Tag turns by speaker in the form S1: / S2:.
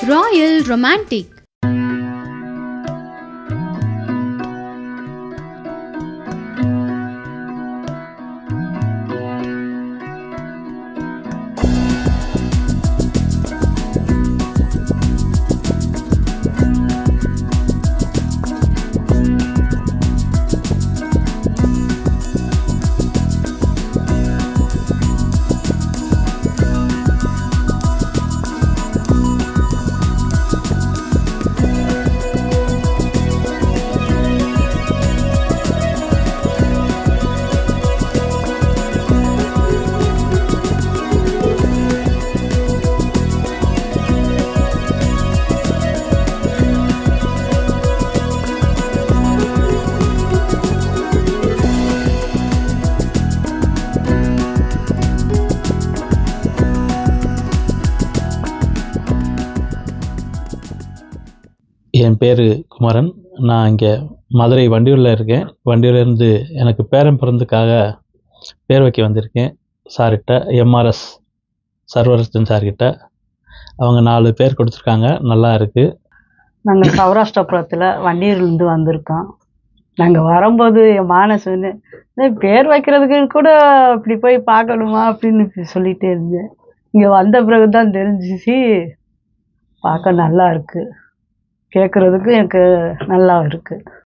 S1: Royal Romantic
S2: என் பேர் குமரன் நான் இங்கே மதுரை வண்டியூரில் இருக்கேன் வண்டியூர்லேருந்து எனக்கு பேரன் பிறந்ததுக்காக பேர் வைக்க வந்திருக்கேன் சார்கிட்ட எம்ஆர்எஸ் சர்வரசன் சார்கிட்ட அவங்க நாலு பேர் கொடுத்துருக்காங்க நல்லா இருக்குது
S3: நாங்கள் சௌராஷ்டிரபுரத்தில் வண்டியூர்லேருந்து வந்திருக்கோம் நாங்கள் வரும்போது என் மானசன்னு "டேய், பேர் வைக்கிறதுக்கு கூட இப்படி போய் பார்க்கணுமா அப்படின்னு சொல்லிட்டே இருந்தேன் இங்கே வந்த பிறகு தான் தெரிஞ்சிச்சு பார்க்க நல்லா இருக்கு கேட்குறதுக்கு எனக்கு நல்லா இருக்கு